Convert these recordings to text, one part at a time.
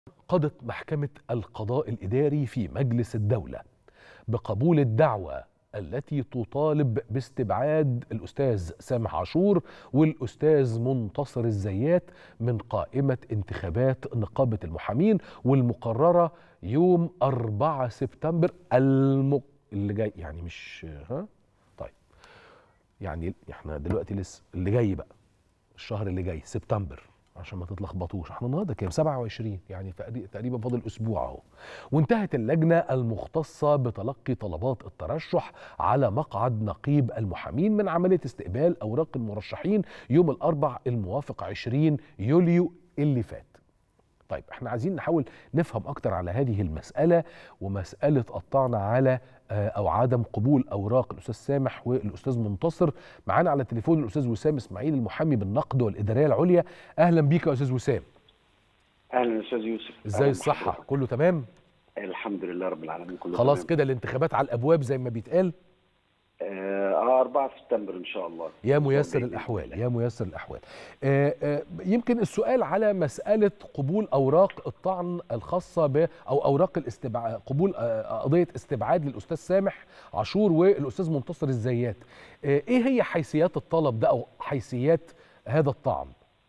قضت محكمة القضاء الإداري في مجلس الدولة بقبول الدعوة التي تطالب باستبعاد الأستاذ سامح عاشور والأستاذ منتصر الزيات من قائمة انتخابات نقابة المحامين والمقررة يوم 4 سبتمبر الم... اللي جاي يعني مش ها طيب يعني احنا دلوقتي لسه اللي جاي بقى الشهر اللي جاي سبتمبر عشان ما تتلخبطوش احنا النهارده كام 27 يعني تقريبا فاضل اسبوع اهو وانتهت اللجنه المختصه بتلقي طلبات الترشح على مقعد نقيب المحامين من عمليه استقبال اوراق المرشحين يوم الاربع الموافق 20 يوليو اللي فات طيب احنا عايزين نحاول نفهم اكتر على هذه المساله ومساله قطعنا على او عدم قبول اوراق الاستاذ سامح والاستاذ منتصر معانا على التليفون الاستاذ وسام اسماعيل المحامي بالنقد والاداريه العليا اهلا بيك يا استاذ وسام اهلا استاذ يوسف ازاي الصحه كله تمام الحمد لله رب العالمين كله خلاص تمام. كده الانتخابات على الابواب زي ما بيتقال اه 4 سبتمبر ان شاء الله يا ميسر الاحوال يا ميسر الاحوال آه آه يمكن السؤال على مساله قبول اوراق الطعن الخاصه ب او اوراق الاستبعاد قبول آه قضيه استبعاد للاستاذ سامح عاشور والاستاذ منتصر الزيات آه ايه هي حيثيات الطلب ده او حيثيات هذا الطعن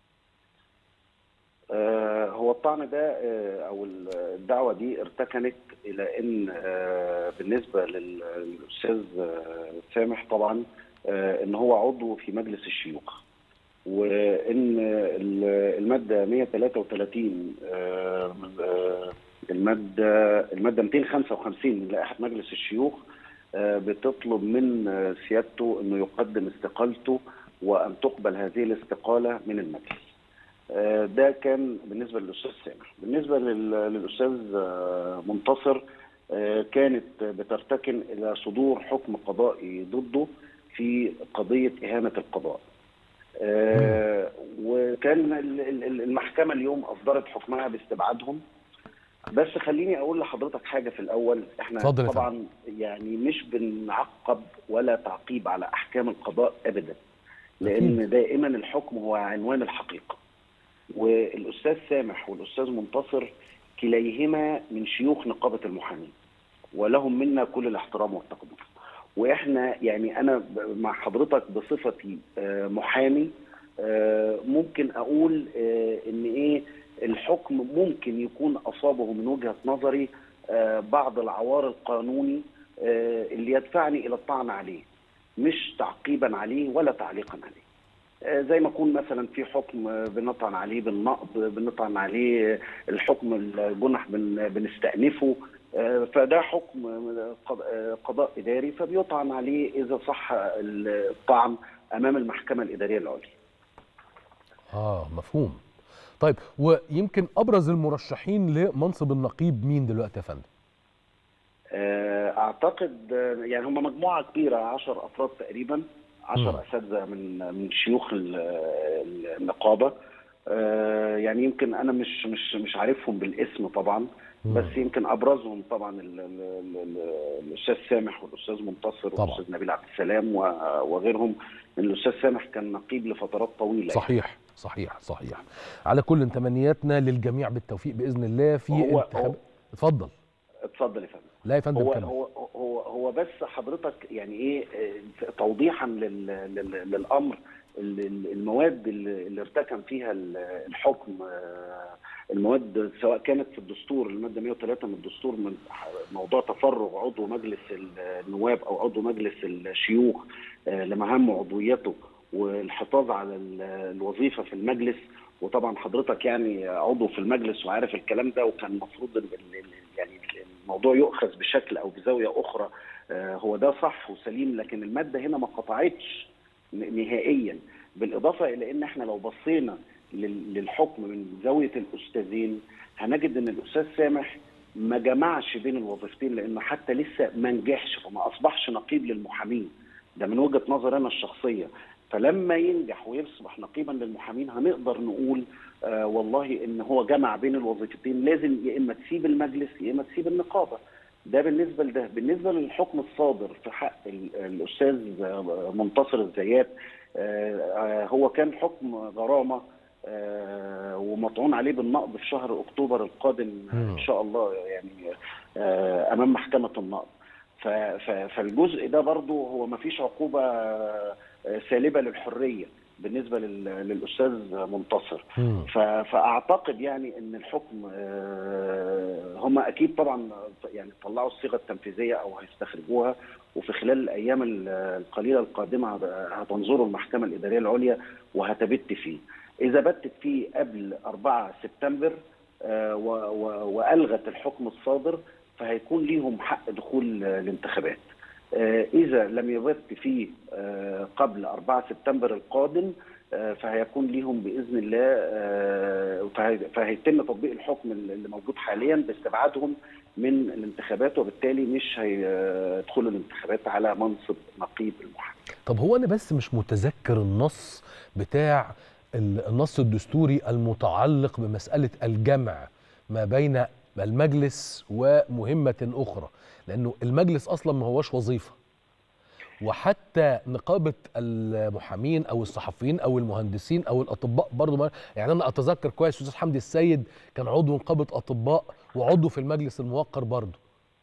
آه هو الطعن ده آه او الدعوه دي ارتكنت الى ان آه بالنسبه للاستاذ سامح طبعا ان هو عضو في مجلس الشيوخ وان الماده 133 الماده الماده 255 من لائحه مجلس الشيوخ بتطلب من سيادته انه يقدم استقالته وان تقبل هذه الاستقاله من المجلس. ده كان بالنسبه للاستاذ سامح بالنسبه للاستاذ منتصر كانت بترتكن الى صدور حكم قضائي ضده في قضيه اهانه القضاء وكان المحكمه اليوم اصدرت حكمها باستبعادهم بس خليني اقول لحضرتك حاجه في الاول احنا فضل طبعا يعني مش بنعقب ولا تعقيب على احكام القضاء ابدا لان أكيد. دائما الحكم هو عنوان الحقيقه والاستاذ سامح والاستاذ منتصر كليهما من شيوخ نقابه المحامين ولهم منا كل الاحترام والتقدير واحنا يعني انا مع حضرتك بصفتي محامي ممكن اقول ان ايه الحكم ممكن يكون اصابه من وجهه نظري بعض العوار القانوني اللي يدفعني الى الطعن عليه مش تعقيبا عليه ولا تعليقا عليه زي ما يكون مثلا في حكم بنطعن عليه بالنقض بنطعن عليه الحكم الجنح بنستأنفه فده حكم قضاء إداري فبيطعن عليه إذا صح الطعن أمام المحكمة الإدارية العليا آه مفهوم طيب ويمكن أبرز المرشحين لمنصب النقيب مين دلوقتي يا فندم؟ أعتقد يعني هم مجموعة كبيرة 10 أفراد تقريبا 10 اساتذه من من شيوخ النقابه آه يعني يمكن انا مش مش مش عارفهم بالاسم طبعا بس يمكن ابرزهم طبعا الاستاذ سامح والاستاذ منتصر والاستاذ نبيل عبد السلام وغيرهم الاستاذ سامح كان نقيب لفترات طويله صحيح يعني. صحيح صحيح على كل تمنياتنا للجميع بالتوفيق باذن الله في انتخاب اتفضل اتفضل يا فندم لا يا فندم هو هو هو هو بس حضرتك يعني ايه توضيحا لل لل للامر المواد اللي ارتكن فيها الحكم المواد سواء كانت في الدستور الماده 103 من الدستور من موضوع تفرغ عضو مجلس النواب او عضو مجلس الشيوخ لمهام عضويته والحفاظ على الوظيفه في المجلس وطبعا حضرتك يعني عضو في المجلس وعارف الكلام ده وكان المفروض يعني الموضوع يؤخذ بشكل او بزاويه اخرى هو ده صح وسليم لكن الماده هنا ما قطعتش نهائيا بالاضافه الى ان احنا لو بصينا للحكم من زاويه الاستاذين هنجد ان الاستاذ سامح ما جمعش بين الوظيفتين لانه حتى لسه ما نجحش وما اصبحش نقيب للمحامين ده من وجهه نظري انا الشخصيه فلما ينجح ويصبح نقيبا للمحامين هنقدر نقول آه والله ان هو جمع بين الوظيفتين لازم يا اما تسيب المجلس يا اما تسيب النقابه ده بالنسبه لده بالنسبه للحكم الصادر في حق الاستاذ منتصر الزيات آه هو كان حكم غرامه آه، ومطعون عليه بالنقض في شهر اكتوبر القادم مم. ان شاء الله يعني آه، امام محكمه النقض ف- ف- فالجزء ده برضو هو ما فيش عقوبه آه، سالبه للحريه بالنسبه لل- للاستاذ منتصر مم. ف- فاعتقد يعني ان الحكم آه، هم اكيد طبعا يعني طلعوا الصيغه التنفيذيه او هيستخرجوها وفي خلال الايام ال- القليله القادمه هت- هتنظروا المحكمه الاداريه العليا وهتبت فيه. اذا بتت فيه قبل 4 سبتمبر آه، و- و- والغت الحكم الصادر فهيكون ليهم حق دخول آه، الانتخابات. آه، اذا لم يبت فيه آه، قبل 4 سبتمبر القادم آه، فهيكون ليهم باذن الله آه، فهي- فهيتم تطبيق الحكم اللي موجود حاليا باستبعادهم من الانتخابات وبالتالي مش هيدخلوا الانتخابات على منصب نقيب المحامي. طب هو انا بس مش متذكر النص بتاع ال- النص الدستوري المتعلق بمساله الجمع ما بين المجلس ومهمه اخرى لانه المجلس اصلا ما هوش وظيفه وحتى نقابه المحامين او الصحفيين او المهندسين او الاطباء برضو ما يعني انا اتذكر كويس استاذ حمدي السيد كان عضو نقابه اطباء وعضو في المجلس الموقر برضو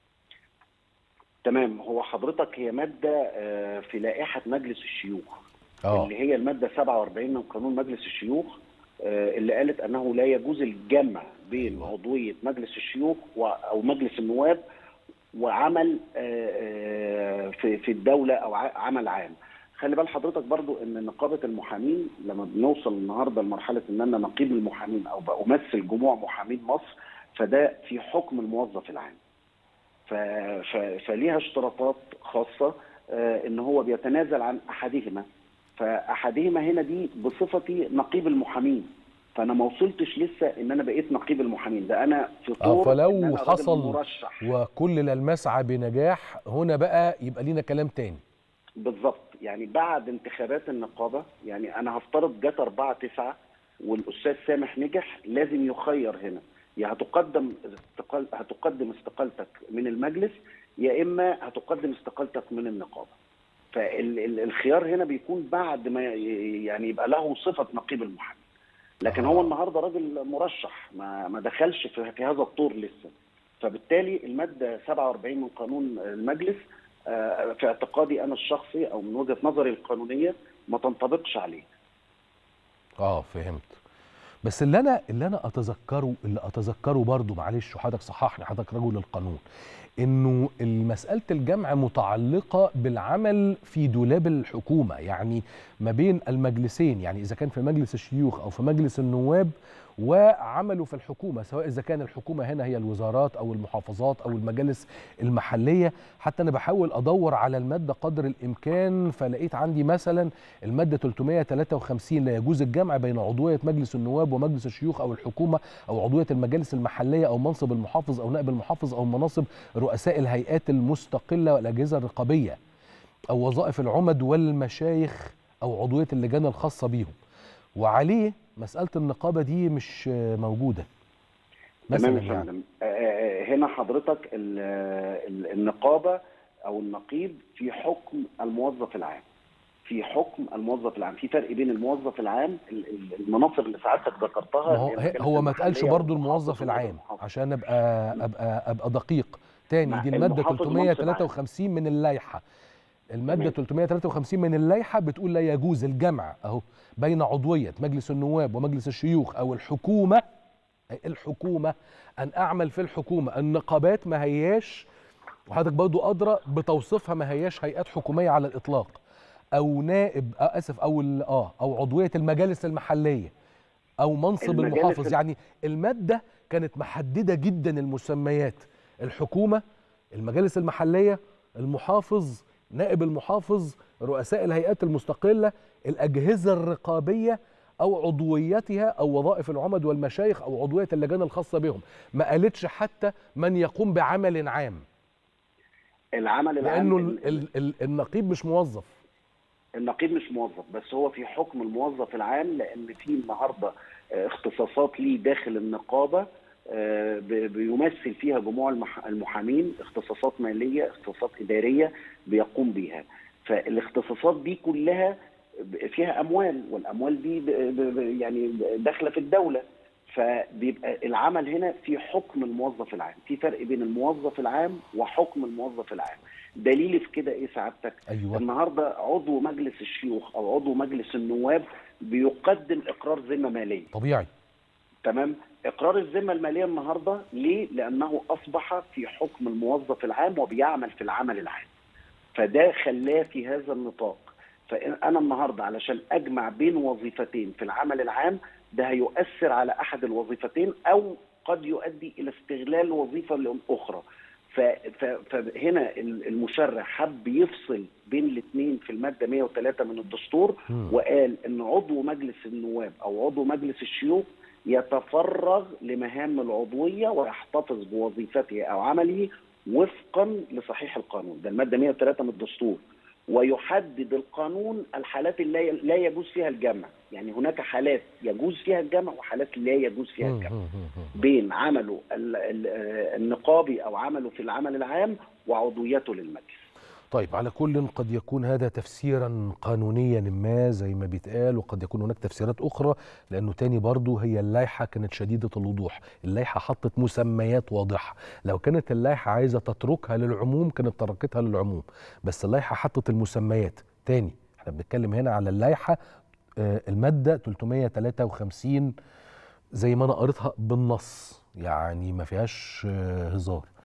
تمام هو حضرتك هي ماده آه، في لائحه مجلس الشيوخ اه اللي هي الماده 47 من قانون مجلس الشيوخ آه، اللي قالت انه لا يجوز الجمع بين عضويه مجلس الشيوخ و- او مجلس النواب وعمل آه، آه، في في الدوله او ع- عمل عام خلي بال حضرتك برضو ان نقابه المحامين لما بنوصل النهارده لمرحله ان انا نقيب المحامين او بمثل جموع محامين مصر فده في حكم الموظف العام ف... ف... فليها اشتراطات خاصه آه، ان هو بيتنازل عن احدهما فاحدهما هنا دي بصفتي نقيب المحامين فانا ما وصلتش لسه ان انا بقيت نقيب المحامين ده انا في طور فلو إن أنا راجل حصل مرشح وكل المسعى بنجاح هنا بقى يبقى لينا كلام تاني بالظبط يعني بعد انتخابات النقابه يعني انا هفترض جت 4 9 والاستاذ سامح نجح لازم يخير هنا يا هتقدم استقال هتقدم استقالتك من المجلس يا اما هتقدم استقالتك من النقابه فالخيار هنا بيكون بعد ما ي- يعني يبقى له صفه نقيب المحامي لكن آه. هو النهارده راجل مرشح ما ما دخلش في في هذا الطور لسه فبالتالي الماده 47 من قانون المجلس آه، في اعتقادي انا الشخصي او من وجهه نظري القانونيه ما تنطبقش عليه اه فهمت بس اللي انا اللي انا اتذكره اللي اتذكره برضو معلش وحضرتك صححني حضرتك رجل القانون انه مساله الجمع متعلقه بالعمل في دولاب الحكومه يعني ما بين المجلسين يعني اذا كان في مجلس الشيوخ او في مجلس النواب وعملوا في الحكومه سواء اذا كان الحكومه هنا هي الوزارات او المحافظات او المجالس المحليه حتى انا بحاول ادور على الماده قدر الامكان فلقيت عندي مثلا الماده 353 لا يجوز الجمع بين عضويه مجلس النواب ومجلس الشيوخ او الحكومه او عضويه المجالس المحليه او منصب المحافظ او نائب المحافظ او مناصب رؤساء الهيئات المستقله والاجهزه الرقابيه او وظائف العمد والمشايخ او عضويه اللجان الخاصه بيهم وعليه مساله النقابه دي مش موجوده مثلا تمام يا يعني فندم آه، آه، هنا حضرتك ال- ال- النقابه او النقيب في حكم الموظف العام في حكم الموظف العام في فرق بين الموظف العام ال- ال- المناصب اللي سعادتك ذكرتها ما هو اللي هي هي- هو ما المجالس اتقالش المحلية برضو الموظف والمحافظ العام والمحافظ. عشان ابقى ابقى ابقى دقيق تاني مع دي الماده المحافظ منصب 353 من اللائحه الماده تمام. 353 من اللائحه بتقول لا يجوز الجمع اهو بين عضويه مجلس النواب ومجلس الشيوخ او الحكومه أي الحكومه ان اعمل في الحكومه النقابات ما هياش وحضرتك برضو ادرى بتوصيفها ما هياش هيئات حكوميه على الاطلاق او نائب آه اسف او ال- اه او عضويه المجالس المحليه او منصب المجالس المحافظ ال- يعني الماده كانت محدده جدا المسميات الحكومه المجالس المحليه المحافظ نائب المحافظ رؤساء الهيئات المستقله الاجهزه الرقابيه او عضويتها او وظائف العمد والمشايخ او عضويه اللجان الخاصه بهم ما قالتش حتى من يقوم بعمل عام العمل العام لانه ال- ال ال ال النقيب مش موظف النقيب مش موظف بس هو في حكم الموظف العام لان في النهارده آه، اختصاصات ليه داخل النقابه آه، ب- بيمثل فيها جموع المح- المحامين اختصاصات ماليه اختصاصات اداريه بيقوم بيها فالاختصاصات دي كلها فيها اموال والاموال دي ب- ب- ب- يعني داخله في الدوله فبيبقى العمل هنا في حكم الموظف العام في فرق بين الموظف العام وحكم الموظف العام دليل في كده ايه سعادتك ايوه النهارده عضو مجلس الشيوخ او عضو مجلس النواب بيقدم اقرار ذمه ماليه طبيعي تمام اقرار الذمه الماليه النهارده ليه لانه اصبح في حكم الموظف العام وبيعمل في العمل العام فده خلاه في هذا النطاق فانا النهارده علشان اجمع بين وظيفتين في العمل العام ده هيؤثر على احد الوظيفتين او قد يؤدي الى استغلال وظيفه اخرى ف- ف- فهنا المشرع حب يفصل بين الاثنين في الماده 103 من الدستور مم. وقال ان عضو مجلس النواب او عضو مجلس الشيوخ يتفرغ لمهام العضويه ويحتفظ بوظيفته او عمله وفقا لصحيح القانون ده الماده 103 من الدستور ويحدد القانون الحالات اللي لا يجوز فيها الجمع يعني هناك حالات يجوز فيها الجمع وحالات لا يجوز فيها مم. الجمع مم. مم. بين عمله ال- ال- آه، النقابي او عمله في العمل العام وعضويته للمجلس طيب على كل قد يكون هذا تفسيرا قانونيا ما زي ما بيتقال وقد يكون هناك تفسيرات اخرى لانه تاني برضو هي اللائحه كانت شديده الوضوح اللائحه حطت مسميات واضحه لو كانت اللائحه عايزه تتركها للعموم كانت تركتها للعموم بس اللائحه حطت المسميات تاني احنا بنتكلم هنا على اللائحه آه، الماده 353 زي ما انا قريتها بالنص يعني ما فيهاش آه، هزار